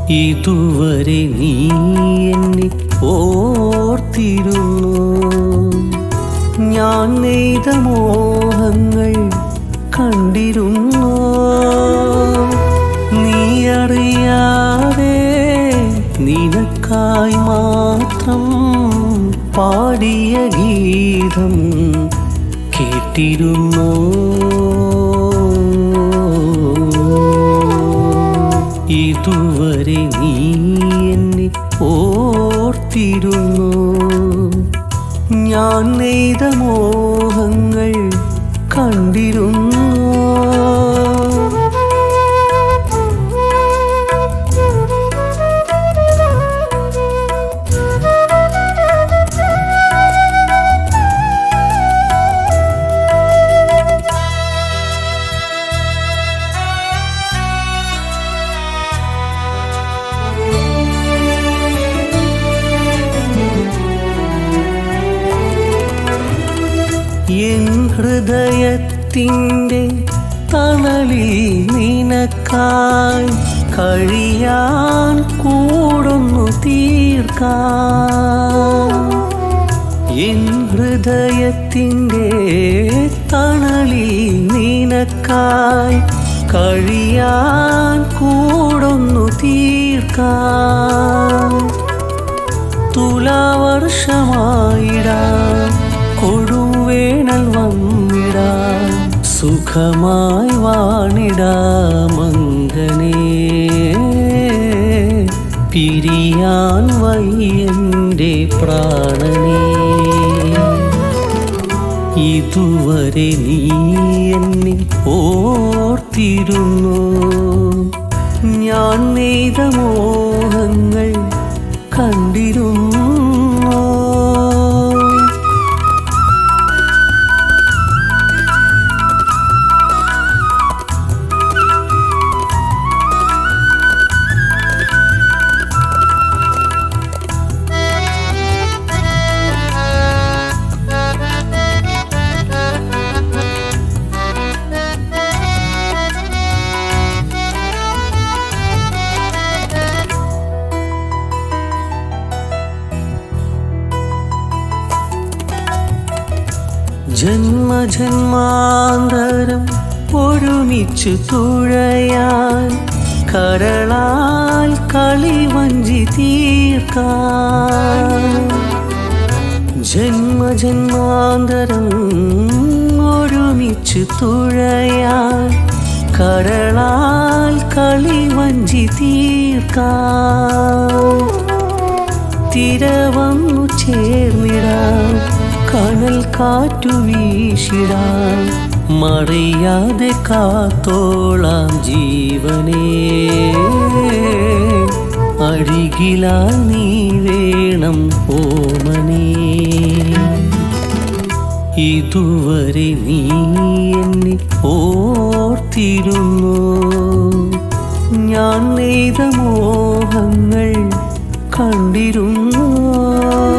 ഇതുവരെ നീ എന്നെ ഓർത്തിരുന്നു ഞാൻ നെയ്ത മോഹങ്ങൾ കണ്ടിരുന്നു നീ അറിയാതെ നിനക്കായി മാത്രം പാടിയ ഗീതം കേട്ടിരുന്നു ഇതുവരെ നീ എന്നെ ഓർത്തിരുന്നു ഞാൻ നെയ്ത മോഹങ്ങൾ കണ്ടിരുന്നു എൻ ഹൃദയത്തിൻ്റെ തണലിൽ നിനക്കായി കഴിയാൻ കൂടൊന്നു തീർക്കാം എൻ ഹൃദയത്തിൻ്റെ തണലിൽ നിനക്കായി കഴിയാൻ കൂടൊന്നു തീർക്കാം തുലാവർഷമായിടാം കൊടുവേണൽ വന്നിടാം സുഖമായി വാണിടാമങ്കനേ പിരിയാൻ വയ്യൻ്റെ പ്രാണനേ ഇതുവരെ നീ എന്നെ ഓർത്തിരുന്നു ഞാൻ നെയ്ത മോഹങ്ങൾ കണ്ടിരുന്നു ജന്മജന്മാന്തരം ഒരുമിച്ചു തുഴയാൻ കരളാൽ കളി വഞ്ചി തീർക്കാൻ ജന്മജന്മാന്തരം ഒരുമിച്ചു തുഴയാൻ കരളാൽ കളി വഞ്ചി തീർക്കാൻ തിര വന്നു ചേർന്നിടാൻ കനൽ കാറ്റു വീശിടാൻ മറിയാതെ കാത്തോളാം ജീവനേ അരികിലാൽ നീ വേണം ഓമനേ ഇതുവരെ നീ എന്നെ ഓർത്തിരുന്നു ഞാൻ നെയ്ത മോഹങ്ങൾ കണ്ടിരുന്നു